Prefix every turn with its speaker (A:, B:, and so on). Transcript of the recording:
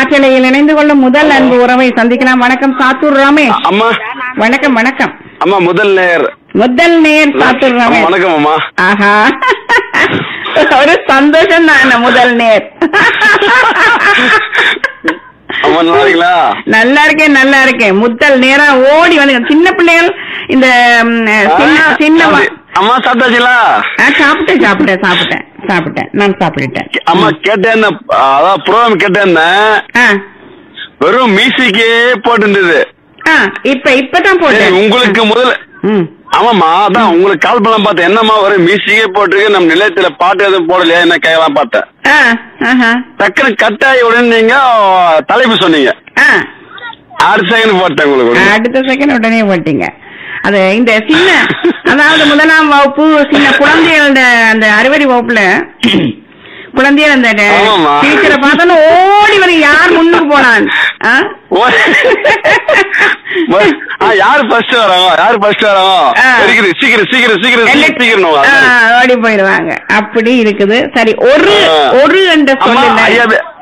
A: காற்றலையில் இணைந்து கொள்ளும் முதல் அன்பு உறவை சந்திக்கலாம் வணக்கம் சாத்தூர் ரமேஷ்
B: அம்மா
A: வணக்கம் வணக்கம்
B: அம்மா முதல் நேர்
A: முதல் நேர் சாத்தூர்
B: அம்மா,
A: ரமேஷ்
B: வணக்கம் அம்மா
A: ஆஹா ஒரு சந்தோஷம் தான் முதல் நேர்
B: அம்மா நல்லா இருக்கீங்களா
A: நல்லா இருக்கேன் நல்லா இருக்கேன் முத்தல் நேரா ஓடி வந்து சின்ன பிள்ளைகள் இந்த ம், சின்ன
B: ஆ,
A: சின்ன வ-
B: அம்மா சாப்பிட்டாச்சுங்களா
A: ஆ, சாப்பிட்டேன் சாப்பிட்டேன் சாப்பிட்டேன் சாப்பிட்டேன் நான் சாப்பிட்டுட்டேன்
B: அம்மா கேட்டேன் அதான் ப்ரோக்ராம் கேட்டேன்
A: ஆ
B: வெறும் மியூசிக்கே போட்டு இருந்தது
A: ஆ இப்ப இப்பதான்
B: சரி,
A: போட்டேன்
B: உங்களுக்கு முதல்ல
A: ம்
B: ஆமாம்மா அதான் உங்களுக்கு கால் பண்ண பார்த்தேன் என்னம்மா வெறும் மியூசிக்கே போட்டிருக்கு நம்ம நிலையத்துல பாட்டு எதுவும் போடலையா என்ன கேட்கலாம் பார்த்தேன்
A: ஆ ஆஹா
B: டக்குனு கட் ஆகி உடனே நீங்க தலைப்பு சொன்னீங்க
A: ஆ
B: அடுத்த செகண்ட் போட்டேன் உங்களுக்கு உடனே.
A: அடுத்த செகண்ட் உடனே போட்டீங்க அது இந்த சின்ன அதாவது முதலாம் வகுப்பு சின்ன குழந்தைகளோட அந்த அறுவடை வகுப்புல குழந்தைகள் அந்த
B: ஆமாம்மா.
A: டீச்சரை பார்த்தோன்னு ஓடி வர யார் முன்னுக்கு போனான் ஆ?
B: ஓ. ஆ, யாரு ஃபர்ஸ்ட் வராங்க யாரு ஃபர்ஸ்ட் வராங்க
A: ஆ.
B: இருக்குது சீக்கிரம் சீக்கிரம் சீக்கிரம்
A: எல்லா-
B: சீக்கிரம்
A: ஆ,
B: சீக்கிரம்
A: ஓடி போயிடுவாங்க அப்படி இருக்குது சரி ஒரு
B: ஆ.
A: ஒரு என்ற
B: அம்மா
A: சொல்லல
B: ஐயா பே-